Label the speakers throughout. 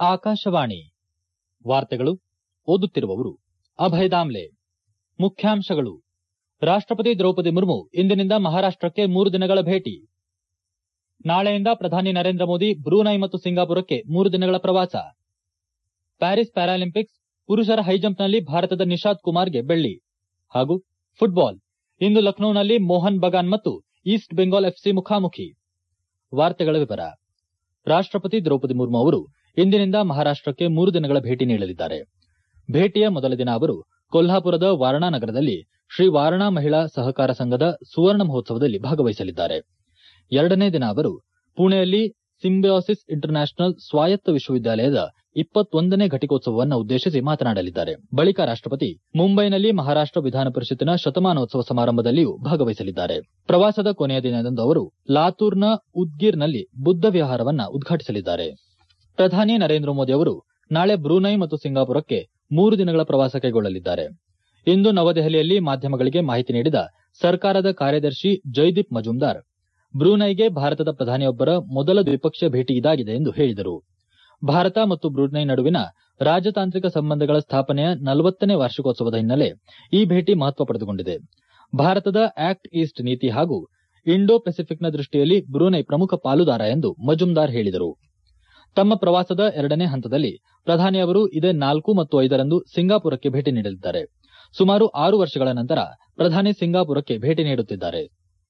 Speaker 1: ಆಕಾಶವಾಣಿ ವಾರ್ತೆಗಳು ಓದುತ್ತಿರುವವರು ಅಭಯ ದಾಮ್ಲೆ ಮುಖ್ಯಾಂಶಗಳು ರಾಷ್ಟಪತಿ ದ್ರೌಪದಿ ಮುರ್ಮು ಇಂದಿನಿಂದ ಮಹಾರಾಷ್ಟಕ್ಕೆ ಮೂರು ದಿನಗಳ ಭೇಟಿ ನಾಳೆಯಿಂದ ಪ್ರಧಾನಿ ನರೇಂದ್ರ ಮೋದಿ ಬ್ರೂನೈ ಮತ್ತು ಸಿಂಗಾಪುರಕ್ಕೆ ಮೂರು ದಿನಗಳ ಪ್ರವಾಸ ಪ್ಯಾರಿಸ್ ಪ್ಯಾರಾಲಿಂಪಿಕ್ಸ್ ಪುರುಷರ ಹೈಜಂಪ್ನಲ್ಲಿ ಭಾರತದ ನಿಶಾದ್ ಕುಮಾರ್ಗೆ ಬೆಳ್ಳಿ ಹಾಗೂ ಫುಟ್ಬಾಲ್ ಇಂದು ಲಖನೌನಲ್ಲಿ ಮೋಹನ್ ಬಗಾನ್ ಮತ್ತು ಈಸ್ಟ್ ಬೆಂಗಾಲ್ ಎಫ್ಸಿ ಮುಖಾಮುಖಿ ವಾರ್ತೆಗಳ ವಿವರ ರಾಷ್ಟಪತಿ ದ್ರೌಪದಿ ಮುರ್ಮು ಅವರು ಇಂದಿನಿಂದ ಮಹಾರಾಷ್ಟಕ್ಕೆ ಮೂರು ದಿನಗಳ ಭೇಟಿ ನೀಡಲಿದ್ದಾರೆ ಭೇಟಿಯ ಮೊದಲ ದಿನ ಅವರು ಕೊಲ್ಹಾಪುರದ ವಾರಣಾ ನಗರದಲ್ಲಿ ಶ್ರೀ ವಾರಣಾ ಮಹಿಳಾ ಸಹಕಾರ ಸಂಘದ ಸುವರ್ಣ ಮಹೋತ್ಸವದಲ್ಲಿ ಭಾಗವಹಿಸಲಿದ್ದಾರೆ ಎರಡನೇ ದಿನ ಅವರು ಪುಣೆಯಲ್ಲಿ ಸಿಂಬಿಯಾಸಿಸ್ ಇಂಟರ್ನ್ಯಾಷನಲ್ ಸ್ವಾಯತ್ತ ವಿಶ್ವವಿದ್ಯಾಲಯದ ಇಪ್ಪತ್ತೊಂದನೇ ಘಟಿಕೋತ್ಸವವನ್ನು ಉದ್ದೇಶಿಸಿ ಮಾತನಾಡಲಿದ್ದಾರೆ ಬಳಿಕ ರಾಷ್ಟಪತಿ ಮುಂಬೈನಲ್ಲಿ ಮಹಾರಾಷ್ಟ ವಿಧಾನ ಪರಿಷತ್ತಿನ ಶತಮಾನೋತ್ಸವ ಸಮಾರಂಭದಲ್ಲಿಯೂ ಭಾಗವಹಿಸಲಿದ್ದಾರೆ ಪ್ರವಾಸದ ಕೊನೆಯ ದಿನದಂದು ಅವರು ಲಾತೂರ್ನ ಉದ್ಗಿರ್ನಲ್ಲಿ ಬುದ್ದ ವಿಹಾರವನ್ನ ಉದ್ಘಾಟಿಸಲಿದ್ದಾರೆ ಪ್ರಧಾನಿ ನರೇಂದ್ರ ಮೋದಿ ಅವರು ನಾಳೆ ಬ್ರೂನೈ ಮತ್ತು ಸಿಂಗಾಪುರಕ್ಕೆ ಮೂರು ದಿನಗಳ ಪ್ರವಾಸ ಕೈಗೊಳ್ಳಲಿದ್ದಾರೆ ಇಂದು ನವದೆಹಲಿಯಲ್ಲಿ ಮಾಧ್ಯಮಗಳಿಗೆ ಮಾಹಿತಿ ನೀಡಿದ ಸರ್ಕಾರದ ಕಾರ್ಯದರ್ಶಿ ಜೈದೀಪ್ ಮಜುಂದಾರ್ ಬ್ರೂನೈಗೆ ಭಾರತದ ಪ್ರಧಾನಿಯೊಬ್ಬರ ಮೊದಲ ದ್ವಿಪಕ್ಷೀಯ ಭೇಟಿ ಇದಾಗಿದೆ ಎಂದು ಹೇಳಿದರು ಭಾರತ ಮತ್ತು ಬ್ರೂನೈ ನಡುವಿನ ರಾಜತಾಂತ್ರಿಕ ಸಂಬಂಧಗಳ ಸ್ಥಾಪನೆಯ ನಲವತ್ತನೇ ವಾರ್ಷಿಕೋತ್ಸವದ ಹಿನ್ನೆಲೆ ಈ ಭೇಟಿ ಮಹತ್ವ ಪಡೆದುಕೊಂಡಿದೆ ಭಾರತದ ಆಕ್ಟ್ ಈಸ್ಟ್ ನೀತಿ ಹಾಗೂ ಇಂಡೋ ಪೆಸಿಫಿಕ್ನ ದೃಷ್ಟಿಯಲ್ಲಿ ಬ್ರೂನೈ ಪ್ರಮುಖ ಪಾಲುದಾರ ಎಂದು ಮಜುಂದಾರ್ ಹೇಳಿದರು ತಮ್ಮ ಪ್ರವಾಸದ ಎರಡನೇ ಹಂತದಲ್ಲಿ ಪ್ರಧಾನಿ ಅವರು ಇದೇ ನಾಲ್ಕು ಮತ್ತು ಐದರಂದು ಸಿಂಗಾಪುರಕ್ಕೆ ಭೇಟಿ ನೀಡಲಿದ್ದಾರೆ ಸುಮಾರು ಆರು ವರ್ಷಗಳ ನಂತರ ಪ್ರಧಾನಿ ಸಿಂಗಾಪುರಕ್ಕೆ ಭೇಟಿ ನೀಡುತ್ತಿದ್ದಾರೆ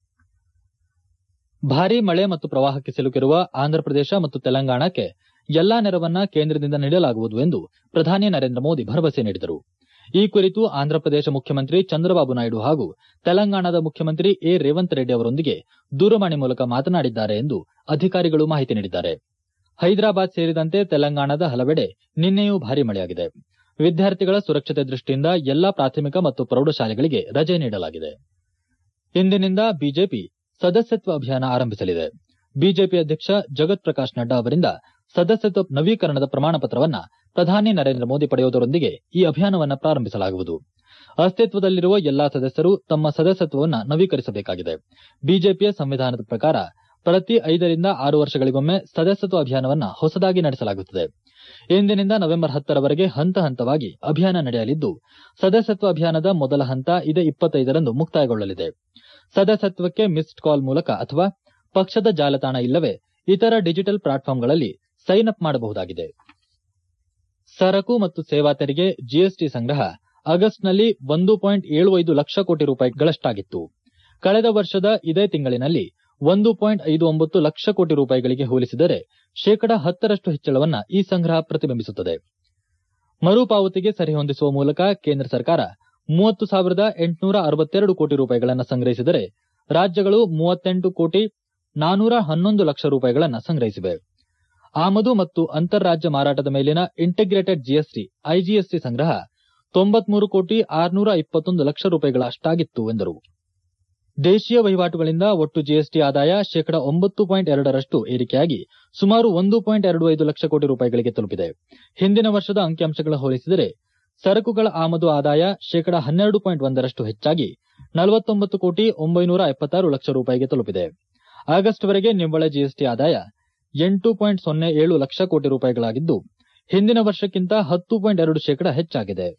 Speaker 1: ಭಾರೀ ಮಳೆ ಮತ್ತು ಪ್ರವಾಹಕ್ಕೆ ಸಿಲುಕಿರುವ ಆಂಧ್ರಪ್ರದೇಶ ಮತ್ತು ತೆಲಂಗಾಣಕ್ಕೆ ಎಲ್ಲಾ ನೆರವನ್ನ ಕೇಂದ್ರದಿಂದ ನೀಡಲಾಗುವುದು ಎಂದು ಪ್ರಧಾನಿ ನರೇಂದ್ರ ಮೋದಿ ಭರವಸೆ ನೀಡಿದರು ಈ ಕುರಿತು ಆಂಧ್ರಪ್ರದೇಶ ಮುಖ್ಯಮಂತ್ರಿ ಚಂದ್ರಬಾಬು ನಾಯ್ಡು ಹಾಗೂ ತೆಲಂಗಾಣದ ಮುಖ್ಯಮಂತ್ರಿ ಎ ರೇವಂತ್ ರೆಡ್ಡಿ ಅವರೊಂದಿಗೆ ದೂರವಾಣಿ ಮೂಲಕ ಮಾತನಾಡಿದ್ದಾರೆ ಎಂದು ಅಧಿಕಾರಿಗಳು ಮಾಹಿತಿ ನೀಡಿದ್ದಾರೆ ಹೈದರಾಬಾದ್ ಸೇರಿದಂತೆ ತೆಲಂಗಾಣದ ಹಲವೆಡೆ ನಿನ್ನೆಯೂ ಭಾರೀ ಮಳೆಯಾಗಿದೆ ವಿದ್ಯಾರ್ಥಿಗಳ ಸುರಕ್ಷತೆ ದೃಷ್ಟಿಯಿಂದ ಎಲ್ಲಾ ಪ್ರಾಥಮಿಕ ಮತ್ತು ಪ್ರೌಢಶಾಲೆಗಳಿಗೆ ರಜೆ ನೀಡಲಾಗಿದೆ ಇಂದಿನಿಂದ ಬಿಜೆಪಿ ಸದಸ್ಯತ್ವ ಅಭಿಯಾನ ಆರಂಭಿಸಲಿದೆ ಬಿಜೆಪಿ ಅಧ್ಯಕ್ಷ ಜಗತ್ ಪ್ರಕಾಶ್ ನಡ್ಡಾ ಅವರಿಂದ ಸದಸ್ಯತ್ವ ನವೀಕರಣದ ಪ್ರಮಾಣ ಪತ್ರವನ್ನ ಪ್ರಧಾನಿ ನರೇಂದ್ರ ಮೋದಿ ಪಡೆಯುವುದರೊಂದಿಗೆ ಈ ಅಭಿಯಾನವನ್ನ ಪ್ರಾರಂಭಿಸಲಾಗುವುದು ಅಸ್ತಿತ್ವದಲ್ಲಿರುವ ಎಲ್ಲಾ ಸದಸ್ಯರು ತಮ್ಮ ಸದಸ್ಯತ್ವವನ್ನು ನವೀಕರಿಸಬೇಕಾಗಿದೆ ಬಿಜೆಪಿಯ ಸಂವಿಧಾನದ ಪ್ರಕಾರ ಪ್ರತಿ ಐದರಿಂದ ಆರು ವರ್ಷಗಳಿಗೊಮ್ಮೆ ಸದಸ್ಯತ್ವ ಅಭಿಯಾನವನ್ನ ಹೊಸದಾಗಿ ನಡೆಸಲಾಗುತ್ತದೆ ಇಂದಿನಿಂದ ನವೆಂಬರ್ ಹತ್ತರವರೆಗೆ ಹಂತ ಹಂತವಾಗಿ ಅಭಿಯಾನ ನಡೆಯಲಿದ್ದು ಸದಸ್ಯತ್ವ ಅಭಿಯಾನದ ಮೊದಲ ಹಂತ ಇದೇ ಇಪ್ಪತ್ತೈದರಂದು ಮುಕ್ತಾಯಗೊಳ್ಳಲಿದೆ ಸದಸ್ಯತ್ವಕ್ಕೆ ಮಿಸ್ಡ್ ಕಾಲ್ ಮೂಲಕ ಅಥವಾ ಪಕ್ಷದ ಜಾಲತಾಣ ಇಲ್ಲವೇ ಇತರ ಡಿಜಿಟಲ್ ಪ್ಲಾಟ್ಫಾರ್ಮ್ಗಳಲ್ಲಿ ಸೈನ್ ಅಪ್ ಮಾಡಬಹುದಾಗಿದೆ ಸರಕು ಮತ್ತು ಸೇವಾ ತೆರಿಗೆ ಜಿಎಸ್ಟಿ ಸಂಗ್ರಹ ಆಗಸ್ಟ್ನಲ್ಲಿ ಒಂದು ಪಾಯಿಂಟ್ ಏಳು ಐದು ಲಕ್ಷ ಕೋಟಿ ರೂಪಾಯಿಗಳಷ್ಟಾಗಿತ್ತು ಕಳೆದ ವರ್ಷದ ಇದೇ ತಿಂಗಳಿನಲ್ಲಿ ಒಂದು ಪಾಯಿಂಟ್ ಐದು ಒಂಬತ್ತು ಲಕ್ಷ ಕೋಟಿ ರೂಪಾಯಿಗಳಿಗೆ ಹೋಲಿಸಿದರೆ ಶೇಕಡ ಹತ್ತರಷ್ಟು ಹೆಚ್ಚಳವನ್ನ ಈ ಸಂಗ್ರಹ ಪ್ರತಿಬಿಂಬಿಸುತ್ತದೆ ಮರುಪಾವತಿಗೆ ಸರಿಹೊಂದಿಸುವ ಮೂಲಕ ಕೇಂದ್ರ ಸರ್ಕಾರ ಮೂವತ್ತು ಸಾವಿರದ ಎಂಟುನೂರ ಅರವತ್ತೆರಡು ಕೋಟಿ ರೂಪಾಯಿಗಳನ್ನು ಸಂಗ್ರಹಿಸಿದರೆ ರಾಜ್ಯಗಳು ಮೂವತ್ತೆಂಟು ಕೋಟಿ ನಾನೂರ ಹನ್ನೊಂದು ಲಕ್ಷ ರೂಪಾಯಿಗಳನ್ನು ಸಂಗ್ರಹಿಸಿವೆ ಆಮದು ಮತ್ತು ಅಂತಾರಾಜ್ಯ ಮಾರಾಟದ ಮೇಲಿನ ಇಂಟಿಗ್ರೇಟೆಡ್ ಜಿಎಸ್ಟಿ ಐಜಿಎಸ್ಟಿ ಸಂಗ್ರಹ ತೊಂಬತ್ಮೂರು ಕೋಟಿ ಆರುನೂರ ಇಪ್ಪತ್ತೊಂದು ಲಕ್ಷ ರೂಪಾಯಿಗಳಷ್ಟಾಗಿತ್ತು ಎಂದರು ದೇಶೀಯ ವಹಿವಾಟುಗಳಿಂದ ಒಟ್ಟು ಜಿಎಸ್ಟಿ ಆದಾಯ ಶೇಕಡ ಒಂಬತ್ತು ಪಾಯಿಂಟ್ ಎರಡರಷ್ಟು ಏರಿಕೆಯಾಗಿ ಸುಮಾರು ಒಂದು ಪಾಯಿಂಟ್ ಎರಡು ಐದು ಲಕ್ಷ ಕೋಟಿ ರೂಪಾಯಿಗಳಿಗೆ ತಲುಪಿದೆ ಹಿಂದಿನ ವರ್ಷದ ಅಂಕಿಅಂಶಗಳ ಹೋಲಿಸಿದರೆ ಸರಕುಗಳ ಆಮದು ಆದಾಯ ಶೇಕಡ ಹನ್ನೆರಡು ಪಾಯಿಂಟ್ ಒಂದರಷ್ಟು ಹೆಚ್ಚಾಗಿ ನಲವತ್ತೊಂಬತ್ತು ಕೋಟಿ ಒಂಬೈನೂರ ಎಪ್ಪತ್ತಾರು ಲಕ್ಷ ರೂಪಾಯಿಗೆ ತಲುಪಿದೆ ಆಗಸ್ಟ್ವರೆಗೆ ನಿವ್ವಳ ಜಿಎಸ್ಟಿ ಆದಾಯ ಎಂಟು ಪಾಯಿಂಟ್ ಸೊನ್ನೆ ಏಳು ಲಕ್ಷ ಕೋಟಿ ರೂಪಾಯಿಗಳಾಗಿದ್ದು ಹಿಂದಿನ ವರ್ಷಕ್ಕಿಂತ ಹತ್ತು ಪಾಯಿಂಟ್ ಎರಡು ಶೇಕಡ ಹೆಚ್ಚಾಗಿದೆ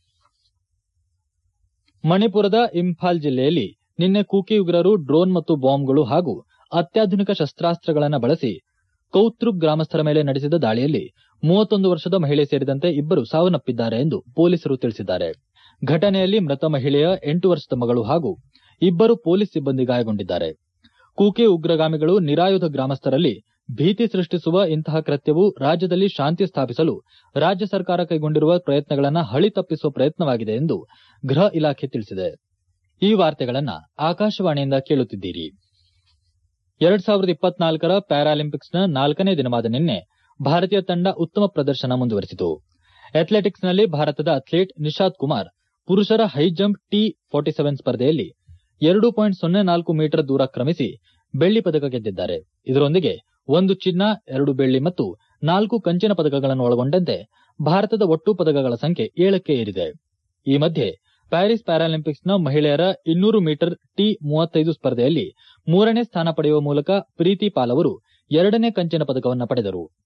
Speaker 1: ಮಣಿಪುರದ ಇಂಫಾಲ್ ಜಿಲ್ಲೆಯಲ್ಲಿ ನಿನ್ನೆ ಕೂಕಿ ಉಗ್ರರು ಡ್ರೋನ್ ಮತ್ತು ಬಾಂಬ್ಗಳು ಹಾಗೂ ಅತ್ಯಾಧುನಿಕ ಶಸ್ತಾಸ್ತ್ರಗಳನ್ನು ಬಳಸಿ ಕೌತ್ರುಕ್ ಗ್ರಾಮಸ್ಥರ ಮೇಲೆ ನಡೆಸಿದ ದಾಳಿಯಲ್ಲಿ ಮೂವತ್ತೊಂದು ವರ್ಷದ ಮಹಿಳೆ ಸೇರಿದಂತೆ ಇಬ್ಬರು ಸಾವನ್ನಪ್ಪಿದ್ದಾರೆ ಎಂದು ಪೊಲೀಸರು ತಿಳಿಸಿದ್ದಾರೆ ಘಟನೆಯಲ್ಲಿ ಮೃತ ಮಹಿಳೆಯ ಎಂಟು ವರ್ಷದ ಮಗಳು ಹಾಗೂ ಇಬ್ಬರು ಪೊಲೀಸ್ ಸಿಬ್ಬಂದಿ ಗಾಯಗೊಂಡಿದ್ದಾರೆ ಕೂಕಿ ಉಗ್ರಗಾಮಿಗಳು ನಿರಾಯುಧ ಗ್ರಾಮಸ್ಥರಲ್ಲಿ ಭೀತಿ ಸೃಷ್ಟಿಸುವ ಇಂತಹ ಕೃತ್ಯವು ರಾಜ್ಯದಲ್ಲಿ ಶಾಂತಿ ಸ್ಥಾಪಿಸಲು ರಾಜ್ಯ ಸರ್ಕಾರ ಕೈಗೊಂಡಿರುವ ಪ್ರಯತ್ನಗಳನ್ನು ಹಳಿ ತಪ್ಪಿಸುವ ಪ್ರಯತ್ನವಾಗಿದೆ ಎಂದು ಗೃಹ ಇಲಾಖೆ ತಿಳಿಸಿದೆ ಈ ವಾರ್ತೆಗಳನ್ನ ಆಕಾಶವಾಣಿಯಿಂದ ಕೇಳುತ್ತಿದ್ದೀರಿ ಎರಡ್ ಸಾವಿರದ ಇಪ್ಪತ್ನಾಲ್ಕರ ಪ್ಯಾರಾಲಿಂಪಿಕ್ಸ್ನ ನಾಲ್ಕನೇ ದಿನವಾದ ನಿನ್ನೆ ಭಾರತೀಯ ತಂಡ ಉತ್ತಮ ಪ್ರದರ್ಶನ ಮುಂದುವರೆಸಿತು ಅಥ್ಲೆಟಿಕ್ಸ್ನಲ್ಲಿ ಭಾರತದ ಅಥ್ಲೀಟ್ ನಿಶಾದ್ ಕುಮಾರ್ ಪುರುಷರ ಹೈಜಂಪ್ ಟಿ ಫಾರ್ಟಿ ಸೆವೆನ್ ಸ್ಪರ್ಧೆಯಲ್ಲಿ ಎರಡು ಪಾಯಿಂಟ್ ಸೊನ್ನೆ ನಾಲ್ಕು ಮೀಟರ್ ದೂರ ಕ್ರಮಿಸಿ ಬೆಳ್ಳಿ ಪದಕ ಗೆದ್ದಿದ್ದಾರೆ ಇದರೊಂದಿಗೆ ಒಂದು ಚಿನ್ನ ಎರಡು ಬೆಳ್ಳಿ ಮತ್ತು ನಾಲ್ಕು ಕಂಚಿನ ಪದಕಗಳನ್ನು ಒಳಗೊಂಡಂತೆ ಭಾರತದ ಒಟ್ಟು ಪದಕಗಳ ಸಂಖ್ಯೆ ಏಳಕ್ಕೆ ಏರಿದೆ ಈ ಮಧ್ಯೆ ಪ್ಯಾರಿಸ್ ಪ್ಯಾರಾಲಿಂಪಿಕ್ಸ್ನ ಮಹಿಳೆಯರ ಇನ್ನೂರು ಮೀಟರ್ ಟಿ ಮೂವತ್ತೈದು ಸ್ಪರ್ಧೆಯಲ್ಲಿ ಮೂರನೇ ಸ್ಥಾನ ಪಡೆಯುವ ಮೂಲಕ ಪ್ರೀತಿ ಪಾಲ್ ಅವರು ಎರಡನೇ ಕಂಚಿನ ಪದಕವನ್ನು ಪಡೆದರು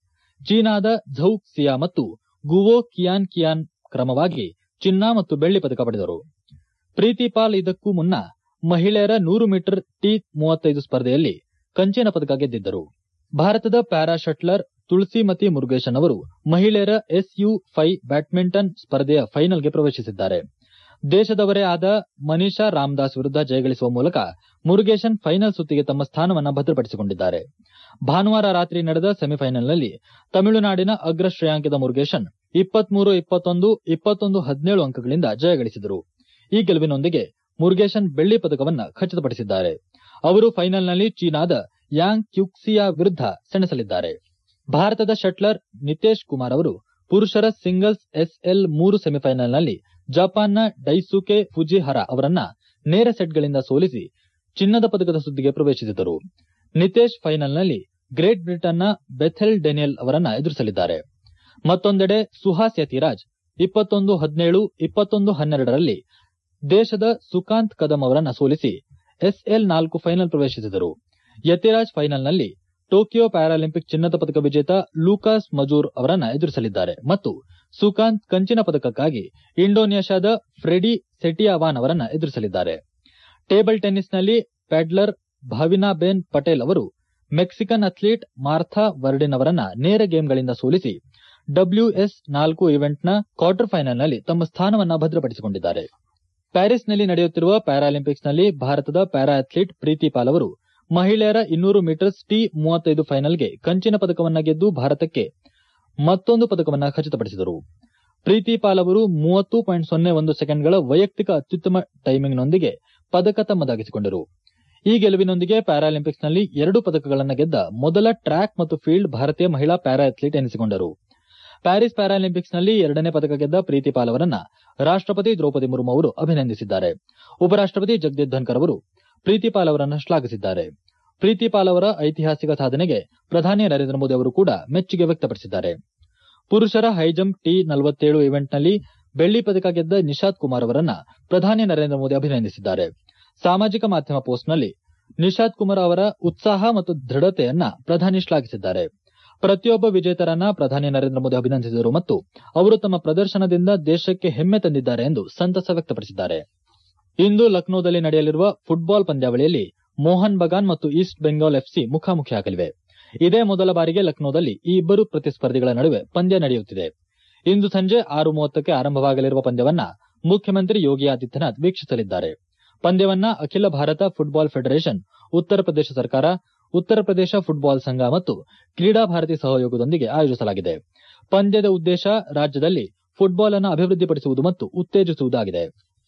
Speaker 1: ಚೀನಾದ ಝೌ ಕ್ಸಿಯಾ ಮತ್ತು ಗುವೋ ಕಿಯಾನ್ ಕಿಯಾನ್ ಕ್ರಮವಾಗಿ ಚಿನ್ನ ಮತ್ತು ಬೆಳ್ಳಿ ಪದಕ ಪಡೆದರು ಪ್ರೀತಿ ಪಾಲ್ ಇದಕ್ಕೂ ಮುನ್ನ ಮಹಿಳೆಯರ ನೂರು ಮೀಟರ್ ಟಿ ಮೂವತ್ತೈದು ಸ್ಪರ್ಧೆಯಲ್ಲಿ ಕಂಚಿನ ಪದಕ ಗೆದ್ದಿದ್ದರು ಭಾರತದ ಪ್ಯಾರಾ ಶಟ್ಲರ್ ತುಳಸಿಮತಿ ಮುರುಗೇಶನ್ ಅವರು ಮಹಿಳೆಯರ ಎಸ್ಯು ಫೈ ಬ್ಯಾಡ್ಮಿಂಟನ್ ಸ್ಪರ್ಧೆಯ ಫೈನಲ್ಗೆ ಪ್ರವೇಶಿಸಿದ್ದಾರೆ ದೇಶದವರೇ ಆದ ಮನೀಷಾ ರಾಮದಾಸ್ ವಿರುದ್ಧ ಜಯಗಳಿಸುವ ಮೂಲಕ ಮುರುಗೇಶನ್ ಫೈನಲ್ ಸುತ್ತಿಗೆ ತಮ್ಮ ಸ್ಥಾನವನ್ನ ಭದ್ರಪಡಿಸಿಕೊಂಡಿದ್ದಾರೆ ಭಾನುವಾರ ರಾತ್ರಿ ನಡೆದ ಸೆಮಿಫೈನಲ್ನಲ್ಲಿ ತಮಿಳುನಾಡಿನ ಅಗ್ರ ಶ್ರೇಯಾಂಕಿತ ಮುರುಗೇಶನ್ ಇಪ್ಪತ್ಮೂರು ಇಪ್ಪತ್ತೊಂದು ಇಪ್ಪತ್ತೊಂದು ಹದಿನೇಳು ಅಂಕಗಳಿಂದ ಜಯಗಳಿಸಿದರು ಈ ಗೆಲುವಿನೊಂದಿಗೆ ಮುರುಗೇಶನ್ ಬೆಳ್ಳಿ ಪದಕವನ್ನ ಖಚಿತಪಡಿಸಿದ್ದಾರೆ ಅವರು ಫೈನಲ್ನಲ್ಲಿ ಚೀನಾದ ಯಾಂಗ್ ಕ್ಯುಕ್ಸಿಯಾ ವಿರುದ್ಧ ಸೆಣಸಲಿದ್ದಾರೆ ಭಾರತದ ಶಟ್ಲರ್ ನಿತೇಶ್ ಕುಮಾರ್ ಅವರು ಪುರುಷರ ಸಿಂಗಲ್ಸ್ ಎಸ್ಎಲ್ ಮೂರು ಸೆಮಿಫೈನಲ್ನಲ್ಲಿ ಜಪಾನ್ನ ಡೈಸುಕೆ ಫುಜಿಹರಾ ಅವರನ್ನ ನೇರ ಸೆಟ್ಗಳಿಂದ ಸೋಲಿಸಿ ಚಿನ್ನದ ಪದಕದ ಸುದ್ದಿಗೆ ಪ್ರವೇಶಿಸಿದರು ನಿತೇಶ್ ಫೈನಲ್ನಲ್ಲಿ ಗ್ರೇಟ್ ಬ್ರಿಟನ್ನ ಬೆಥೆಲ್ ಡೆನಿಯಲ್ ಅವರನ್ನ ಎದುರಿಸಲಿದ್ದಾರೆ ಮತ್ತೊಂದೆಡೆ ಸುಹಾಸ್ ಯತಿರಾಜ್ ಇಪ್ಪತ್ತೊಂದು ಹದಿನೇಳು ಇಪ್ಪತ್ತೊಂದು ಹನ್ನೆರಡರಲ್ಲಿ ದೇಶದ ಸುಕಾಂತ್ ಕದಂ ಅವರನ್ನ ಸೋಲಿಸಿ ಎಸ್ಎಲ್ ನಾಲ್ಕು ಫೈನಲ್ ಪ್ರವೇಶಿಸಿದರು ಯತಿರಾಜ್ ಫೈನಲ್ನಲ್ಲಿ ಟೋಕಿಯೋ ಪ್ಯಾರಾಲಿಂಪಿಕ್ ಚಿನ್ನದ ಪದಕ ವಿಜೇತ ಲೂಕಾಸ್ ಮಜೂರ್ ಅವರನ್ನ ಎದುರಿಸಲಿದ್ದಾರೆ ಮತ್ತು ಸುಕಾಂತ್ ಕಂಚಿನ ಪದಕಕ್ಕಾಗಿ ಇಂಡೋನೇಷ್ಯಾದ ಫ್ರೆಡಿ ಸೆಟಿಯಾವಾನ್ ಅವರನ್ನ ಎದುರಿಸಲಿದ್ದಾರೆ ಟೇಬಲ್ ಟೆನ್ನಿಸ್ನಲ್ಲಿ ಪ್ಯಾಡ್ಲರ್ ಭಾವಿನಾಬೇನ್ ಪಟೇಲ್ ಅವರು ಮೆಕ್ಸಿಕನ್ ಅಥ್ಲೀಟ್ ಮಾರ್ಥಾ ವರ್ಡಿನ್ ಅವರನ್ನ ನೇರ ಗೇಮ್ಗಳಿಂದ ಸೋಲಿಸಿ ಡಬ್ಲ್ಯೂಎಸ್ ನಾಲ್ಕು ಇವೆಂಟ್ನ ಕ್ವಾರ್ಟರ್ ಫೈನಲ್ನಲ್ಲಿ ತಮ್ಮ ಸ್ಥಾನವನ್ನ ಭದ್ರಪಡಿಸಿಕೊಂಡಿದ್ದಾರೆ ಪ್ಯಾರಿಸ್ನಲ್ಲಿ ನಡೆಯುತ್ತಿರುವ ಪ್ಯಾರಾಲಿಂಪಿಕ್ಸ್ನಲ್ಲಿ ಭಾರತದ ಪ್ಯಾರಾ ಅಥ್ಲೀಟ್ ಪ್ರೀತಿ ಪಾಲ್ ಅವರು ಮಹಿಳೆಯರ ಇನ್ನೂರು ಮೀಟರ್ಸ್ ಟಿ ಮೂವತ್ತೈದು ಫೈನಲ್ಗೆ ಕಂಚಿನ ಪದಕವನ್ನ ಗೆದ್ದು ಭಾರತಕ್ಕೆ ಮತ್ತೊಂದು ಪದಕವನ್ನ ಖಚಿತಪಡಿಸಿದರು ಪ್ರೀತಿ ಪಾಲ್ ಅವರು ಮೂವತ್ತು ಪಾಯಿಂಟ್ ಸೊನ್ನೆ ಒಂದು ಸೆಕೆಂಡ್ಗಳ ವೈಯಕ್ತಿಕ ಅತ್ಯುತ್ತಮ ಟೈಮಿಂಗ್ನೊಂದಿಗೆ ಪದಕ ತಮ್ಮದಾಗಿಸಿಕೊಂಡರು ಈ ಗೆಲುವಿನೊಂದಿಗೆ ಪ್ಯಾರಾಲಿಂಪಿಕ್ಸ್ನಲ್ಲಿ ಎರಡು ಪದಕಗಳನ್ನು ಗೆದ್ದ ಮೊದಲ ಟ್ರ್ಯಾಕ್ ಮತ್ತು ಫೀಲ್ಡ್ ಭಾರತೀಯ ಮಹಿಳಾ ಪ್ಯಾರಾ ಅಥ್ಲೀಟ್ ಎನಿಸಿಕೊಂಡರು ಪ್ಯಾರಿಸ್ ಪ್ಯಾರಾಲಿಂಪಿಕ್ಸ್ನಲ್ಲಿ ಎರಡನೇ ಪದಕ ಗೆದ್ದ ಪ್ರೀತಿ ಪಾಲ್ ಅವರನ್ನ ರಾಷ್ಟಪತಿ ದ್ರೌಪದಿ ಮುರ್ಮು ಅವರು ಅಭಿನಂದಿಸಿದ್ದಾರೆ ಉಪರಾಷ್ಟಪತಿ ಜಗದೀಪ್ ಧನ್ಕರ್ ಅವರು ಪ್ರೀತಿ ಪಾಲ್ ಅವರನ್ನ ಶ್ಲಾಘಿಸಿದ್ದಾರೆ ಪ್ರೀತಿ ಪಾಲ್ ಅವರ ಐತಿಹಾಸಿಕ ಸಾಧನೆಗೆ ಪ್ರಧಾನಿ ನರೇಂದ್ರ ಮೋದಿ ಅವರು ಕೂಡ ಮೆಚ್ಚುಗೆ ವ್ಯಕ್ತಪಡಿಸಿದ್ದಾರೆ ಪುರುಷರ ಹೈಜಂಪ್ ಟಿ ನಲವತ್ತೇಳು ಇವೆಂಟ್ನಲ್ಲಿ ಬೆಳ್ಳಿ ಪದಕ ಗೆದ್ದ ನಿಶಾದ್ ಕುಮಾರ್ ಅವರನ್ನ ಪ್ರಧಾನಿ ನರೇಂದ್ರ ಮೋದಿ ಅಭಿನಂದಿಸಿದ್ದಾರೆ ಸಾಮಾಜಿಕ ಮಾಧ್ಯಮ ಪೋಸ್ಟ್ನಲ್ಲಿ ನಿಶಾದ್ ಕುಮಾರ್ ಅವರ ಉತ್ಸಾಹ ಮತ್ತು ದೃಢತೆಯನ್ನ ಪ್ರಧಾನಿ ಶ್ಲಾಘಿಸಿದ್ದಾರೆ ಪ್ರತಿಯೊಬ್ಬ ವಿಜೇತರನ್ನ ಪ್ರಧಾನಿ ನರೇಂದ್ರ ಮೋದಿ ಅಭಿನಂದಿಸಿದರು ಮತ್ತು ಅವರು ತಮ್ಮ ಪ್ರದರ್ಶನದಿಂದ ದೇಶಕ್ಕೆ ಹೆಮ್ಮೆ ತಂದಿದ್ದಾರೆ ಎಂದು ಸಂತಸ ವ್ಯಕ್ತಪಡಿಸಿದ್ದಾರೆ ಇಂದು ಲಕ್ನೋದಲ್ಲಿ ನಡೆಯಲಿರುವ ಫುಟ್ಬಾಲ್ ಪಂದ್ಯಾವಳಿಯಲ್ಲಿ ಮೋಹನ್ ಬಗಾನ್ ಮತ್ತು ಈಸ್ಟ್ ಬೆಂಗಾಲ್ ಎಫ್ಸಿ ಮುಖಾಮುಖಿಯಾಗಲಿವೆ ಇದೇ ಮೊದಲ ಬಾರಿಗೆ ಲಕ್ನೋದಲ್ಲಿ ಈ ಇಬ್ಬರು ಪ್ರತಿಸ್ಪರ್ಧಿಗಳ ನಡುವೆ ಪಂದ್ಯ ನಡೆಯುತ್ತಿದೆ ಇಂದು ಸಂಜೆ ಆರು ಮೂವತ್ತಕ್ಕೆ ಆರಂಭವಾಗಲಿರುವ ಪಂದ್ಯವನ್ನ ಮುಖ್ಯಮಂತ್ರಿ ಯೋಗಿ ಆದಿತ್ಯನಾಥ್ ವೀಕ್ಷಿಸಲಿದ್ದಾರೆ ಪಂದ್ಯವನ್ನ ಅಖಿಲ ಭಾರತ ಫುಟ್ಬಾಲ್ ಫೆಡರೇಷನ್ ಉತ್ತರ ಪ್ರದೇಶ ಸರ್ಕಾರ ಉತ್ತರ ಪ್ರದೇಶ ಫುಟ್ಬಾಲ್ ಸಂಘ ಮತ್ತು ಕ್ರೀಡಾ ಭಾರತಿ ಸಹಯೋಗದೊಂದಿಗೆ ಆಯೋಜಿಸಲಾಗಿದೆ ಪಂದ್ಯದ ಉದ್ದೇಶ ರಾಜ್ಯದಲ್ಲಿ ಫುಟ್ಬಾಲ್ ಅನ್ನು ಅಭಿವೃದ್ಧಿಪಡಿಸುವುದು ಮತ್ತು ಉತ್ತೇಜಿಸುವುದಾಗಿದೆ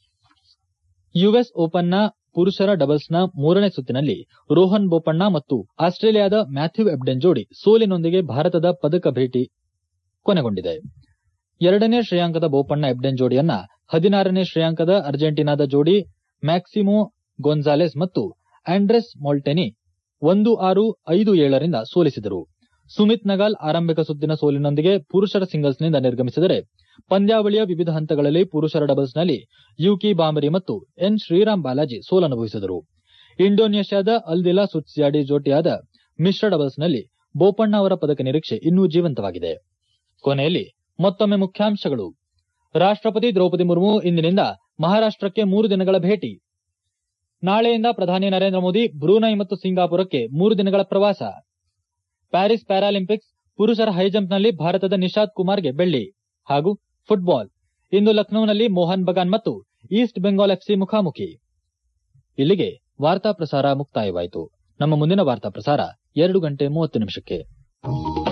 Speaker 1: ಯುಎಸ್ ಓಪನ್ನ ಪುರುಷರ ಡಬಲ್ಸ್ನ ಮೂರನೇ ಸುತ್ತಿನಲ್ಲಿ ರೋಹನ್ ಬೋಪಣ್ಣ ಮತ್ತು ಆಸ್ಟ್ರೇಲಿಯಾದ ಮ್ಯಾಥ್ಯೂ ಎಬ್ಡೆನ್ ಜೋಡಿ ಸೋಲಿನೊಂದಿಗೆ ಭಾರತದ ಪದಕ ಭೇಟಿ ಕೊನೆಗೊಂಡಿದೆ ಎರಡನೇ ಶ್ರೇಯಾಂಕದ ಬೋಪಣ್ಣ ಎಬ್ಡೆನ್ ಜೋಡಿಯನ್ನ ಹದಿನಾರನೇ ಶ್ರೇಯಾಂಕದ ಅರ್ಜೆಂಟೀನಾದ ಜೋಡಿ ಮ್ಯಾಕ್ಸಿಮೋ ಗೊನ್ಸಾಲೆಸ್ ಮತ್ತು ಆಂಡ್ರೆಸ್ ಮೊಲ್ಟೆನಿ ಒಂದು ಆರು ಐದು ಏಳರಿಂದ ಸೋಲಿಸಿದರು ಸುಮಿತ್ ನಗಾಲ್ ಆರಂಭಿಕ ಸುತ್ತಿನ ಸೋಲಿನೊಂದಿಗೆ ಪುರುಷರ ಸಿಂಗಲ್ಸ್ನಿಂದ ನಿರ್ಗಮಿಸಿದರೆ ಪಂದ್ಯಾವಳಿಯ ವಿವಿಧ ಹಂತಗಳಲ್ಲಿ ಪುರುಷರ ಡಬಲ್ಸ್ನಲ್ಲಿ ಯುಕಿ ಬಾಮರಿ ಮತ್ತು ಎನ್ ಶ್ರೀರಾಮ್ ಬಾಲಾಜಿ ಸೋಲನುಭವಿಸಿದರು ಇಂಡೋನೇಷ್ಯಾದ ಅಲ್ದಿಲಾ ಸುತ್ಸಿಯಾಡಿ ಜೋಟಿಯಾದ ಮಿಶ್ರ ಡಬಲ್ಸ್ನಲ್ಲಿ ಬೋಪಣ್ಣ ಅವರ ಪದಕ ನಿರೀಕ್ಷೆ ಇನ್ನೂ ಜೀವಂತವಾಗಿದೆ ಕೊನೆಯಲ್ಲಿ ಮತ್ತೊಮ್ಮೆ ಮುಖ್ಯಾಂಶಗಳು ರಾಷ್ಟಪತಿ ದ್ರೌಪದಿ ಮುರ್ಮು ಇಂದಿನಿಂದ ಮಹಾರಾಷ್ಟಕ್ಕೆ ಮೂರು ದಿನಗಳ ಭೇಟಿ ನಾಳೆಯಿಂದ ಪ್ರಧಾನಿ ನರೇಂದ್ರ ಮೋದಿ ಬ್ರೂನೈ ಮತ್ತು ಸಿಂಗಾಪುರಕ್ಕೆ ಮೂರು ದಿನಗಳ ಪ್ರವಾಸ ಪ್ಯಾರಿಸ್ ಪ್ಯಾರಾಲಿಂಪಿಕ್ಸ್ ಪುರುಷರ ಹೈಜಂಪ್ನಲ್ಲಿ ಭಾರತದ ನಿಶಾದ್ ಕುಮಾರ್ಗೆ ಬೆಳ್ಳಿ ಹಾಗೂ ಫುಟ್ಬಾಲ್ ಇಂದು ಲಕ್ನೋನಲ್ಲಿ ಮೋಹನ್ ಬಗಾನ್ ಮತ್ತು ಈಸ್ಟ್ ಬೆಂಗಾಲ್ ಎಫ್ಸಿ ಮುಖಾಮುಖಿ ಇಲ್ಲಿಗೆ ವಾರ್ತಾ ಪ್ರಸಾರ ಮುಕ್ತಾಯವಾಯಿತು ನಮ್ಮ ಮುಂದಿನ ವಾರ್ತಾ ಪ್ರಸಾರ ಎರಡು ಗಂಟೆ ಮೂವತ್ತು ನಿಮಿಷಕ್ಕೆ